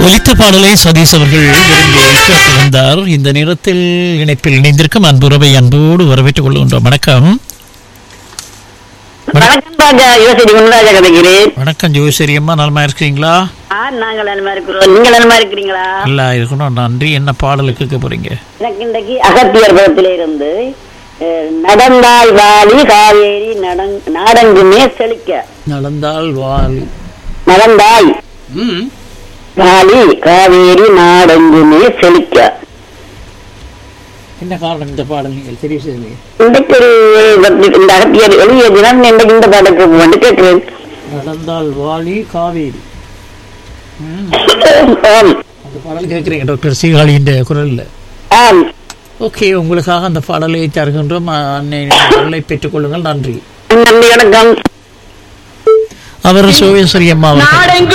ஒலித்த பாடலை சதீஷ் அவர்கள் விரும்பி கேட்டு வந்தார் இந்த நேரத்தில் இணைப்பில் இணைந்திருக்கும் அன்புறவை அன்போடு வரவேற்றுக் கொள்கின்றோம் வணக்கம் வணக்கம் ராஜா யோசரி குணராஜா கதைக்கிறேன் வணக்கம் ஜோசரி அம்மா நலமா இருக்கிறீங்களா ஆ நாங்கள் நலமா இருக்கிறோம் நீங்க நலமா இருக்கிறீங்களா நல்லா இருக்கணும் நன்றி என்ன பாடல் கேட்க போறீங்க எனக்கு இன்றைக்கு அகத்தியர் பதத்திலே இருந்து அஹ், நடந்தாய் வாலி காவேரி நடங் நாடங்குமே செழிக்க நடந்தால் வால் நடந்தாய் ம் வாலி காவேரி நாடெங்குமே செழிக்க என்ன காரணம் இந்த பாடல் நீங்கள் தெரிவு செய்யுங்க இன்றைக்கு ஒரு இந்த அகத்தியர் எழுதிய தினம் இன்றைக்கு இந்த பாடலுக்கு வந்து கேட்கிறேன் நடந்தால் வாலி காவேரி ம் ஆம் அந்த பாடல் கேட்குறீங்க டாக்டர் சீகாழியின் குரலில் ஆம் ஓகே உங்களுக்காக அந்த பாடலை தருகின்றோம் அன்னை குரலை பெற்றுக்கொள்ளுங்கள் நன்றி நன்றி வணக்கம் அவர் சோவேஸ்வரி அம்மா அவர்கள்